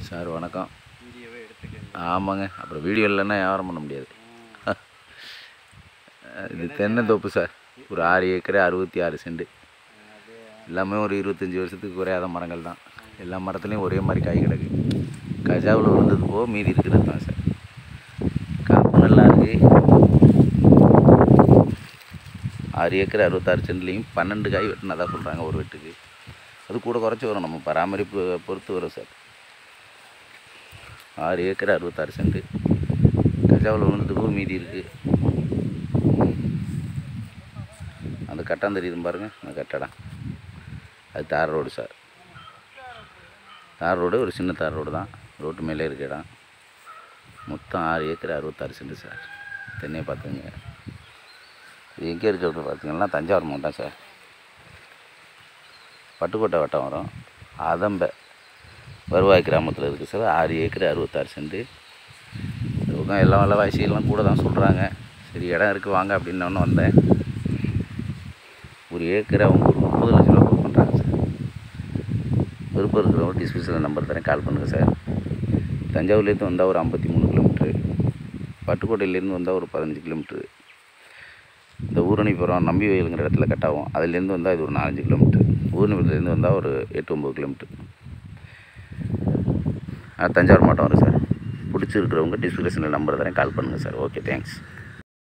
sir வணக்கம் வீடியோவே எடுத்துக்கங்க ஆமாங்க அப்புறம் வீடியோ இல்லைன்னா வியாபாரம் பண்ண முடியாது இது தென்னந்தோப்பு சார் ஒரு ஆறு ஏக்கர் அறுபத்தி ஆறு சென்ட் அது எல்லாமே ஒரு இருபத்தஞ்சி வருஷத்துக்கு குறையாத மரங்கள் தான் எல்லா மரத்துலேயும் ஒரே மாதிரி காய் கிடக்கு கஜாவில் விழுந்தது போக மீதி இருக்கிறது தான் சார் காப்பு நல்லா இருக்குது ஆறு ஏக்கர் அறுபத்தாறு சென்ட்லேயும் பன்னெண்டு காய் வெட்டினதா சொல்கிறாங்க ஒரு வெட்டுக்கு அது கூட குறைச்சி வரும் நம்ம பராமரிப்பு பொறுத்து வரும் சார் ஆறு ஏக்கர் அறுபத்தாறு சென்ட் கஜாவில் விழுந்தது போக மீதி இருக்குது அந்த கட்டம் தெரியுது பாருங்க அந்த கட்டடம் அது தார் ரோடு சார் தார் ரோடு ஒரு சின்ன தார் ரோடு தான் ரோட்டு மேலே இருக்க இடம் மொத்தம் ஆறு ஏக்கர் அறுபத்தாறு சென்ட் சார் தென்னையை பார்த்துங்க இது எங்கே இருக்கிறது பார்த்தீங்கன்னா தஞ்சாவூர் மாவட்டம் சார் பட்டுக்கோட்டை வட்டம் வரும் அதம்ப வருவாய் கிராமத்தில் இருக்குது சார் ஆறு ஏக்கர் அறுபத்தாறு சென்ட் இவங்க எல்லாம் விலைவாசியெல்லாம் கூட தான் சொல்கிறாங்க சரி இடம் இருக்குது வாங்க அப்படின்னு வந்தேன் ஒரு ஏக்கரை அவங்க ஒரு முப்பது லட்ச ரூபா கொடுக்க பண்ணுறாங்க சார் விருப்பம் இருக்கிறவங்க டிஸ்பிளேஷனில் நம்பர் தரேன் கால் பண்ணுங்கள் சார் தஞ்சாவூர்லேருந்து வந்தால் ஒரு ஐம்பத்தி மூணு கிலோமீட்ரு பட்டுக்கோட்டையிலேருந்து வந்தால் ஒரு பதினஞ்சு கிலோமீட்ரு இந்த ஊரணிப்புறம் நம்பி வயலுங்கிற இடத்துல கட் ஆகும் அதுலேருந்து வந்தால் இது ஒரு நாலஞ்சு கிலோமீட்ரு ஊரணிப்புறத்துலேருந்து வந்தால் ஒரு எட்டு ஒம்பது கிலோமீட்ரு தஞ்சாவூர் மாவட்டம் வரும் சார் பிடிச்சிருக்கிறவங்க டிஸ்பிளேஷனில் நம்பர் தரேன் கால் பண்ணுங்கள் சார் ஓகே தேங்க்ஸ்